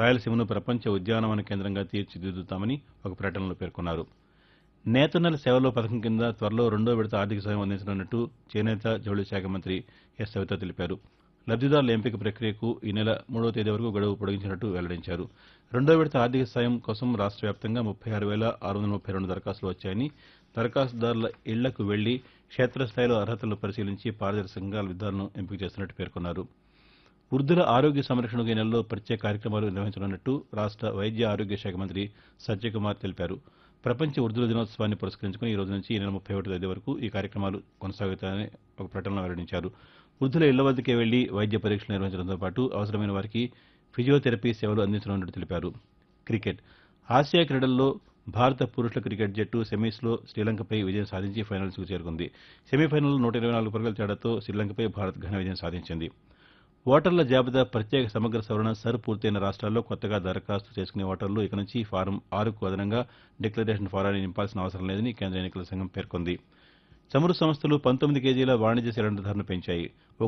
రాయలసీమను ప్రపంచ ఉద్యానవన కేంద్రంగా తీర్చిదిద్దుతామని ఒక ప్రకటనలో పేర్కొన్నారు నేతన్నల సేవలో పథకం కింద త్వరలో రెండో విడత ఆర్థిక సాయం అందించనున్నట్టు చేనేత జౌళి శాఖ మంత్రి ఎస్ సవిత తెలిపారు లబ్దిదారుల ఎంపిక ప్రక్రియకు ఈ నెల మూడో తేదీ వరకు గడువు పొడిగించినట్టు వెల్లడించారు రెండో విడత ఆర్థిక సాయం కోసం రాష్ట్ర వ్యాప్తంగా ముప్పై ఆరు వేల ఆరు వందల ముప్పై రెండు దరఖాస్తులు వచ్చాయని దరఖాస్తుదారుల ఇళ్లకు వెళ్లి క్షేత్రస్థాయిలో అర్హతలను పరిశీలించి పారదర్శకంగా లబ్దిదారులను ఎంపిక చేస్తున్నట్టు పేర్కొన్నారు వృద్ధుల ఆరోగ్య సంరక్షణకు ఈ నెలలో ప్రత్యేక కార్యక్రమాలు నిర్వహించనున్నట్టు రాష్ట్ర వైద్య ఆరోగ్య శాఖ మంత్రి సత్యకుమార్ తెలిపారు ప్రపంచ వృద్ధుల దినోత్సవాన్ని పురస్కరించుకుని ఈ రోజు నుంచి ఈ నెల ముప్పై ఒకటి తేదీ వరకు ఈ కార్యక్రమాలు కొనసాగుతాయని ఒక ప్రకటనలో వెల్లడించారు వృద్ధుల ఇళ్ల వద్దకే వెళ్లి వైద్య పరీక్షలు నిర్వహించడంతో పాటు అవసరమైన వారికి ఫిజియోథెరపీ సేవలు అందించనున్నట్టు తెలిపారు క్రికెట్ ఆసియా క్రీడల్లో భారత పురుషుల క్రికెట్ జట్టు సెమీస్లో శ్రీలంకపై విజయం సాధించి ఫైనల్స్కు చేరుకుంది సెమీఫైనల్లో నూట ఇరవై నాలుగు పరుగుల తేడాతో శ్రీలంకపై భారత్ ఘన విజయం సాధించింది ఓటర్ల జాబితా ప్రత్యేక సమగ్ర సవరణ సర్ పూర్తయిన రాష్ట్రాల్లో కొత్తగా దరఖాస్తు చేసుకునే ఓటర్లు ఇక నుంచి ఫారం ఆరుకు అదనంగా డిక్లరేషన్ ఫారాన్ని నింపాల్సిన అవసరం లేదని కేంద్ర ఎన్నికల సంఘం పేర్కొంది చమురు సంస్థలు పంతొమ్మిది కేజీల వాణిజ్య సిలిండర్ ధరను పెంచాయి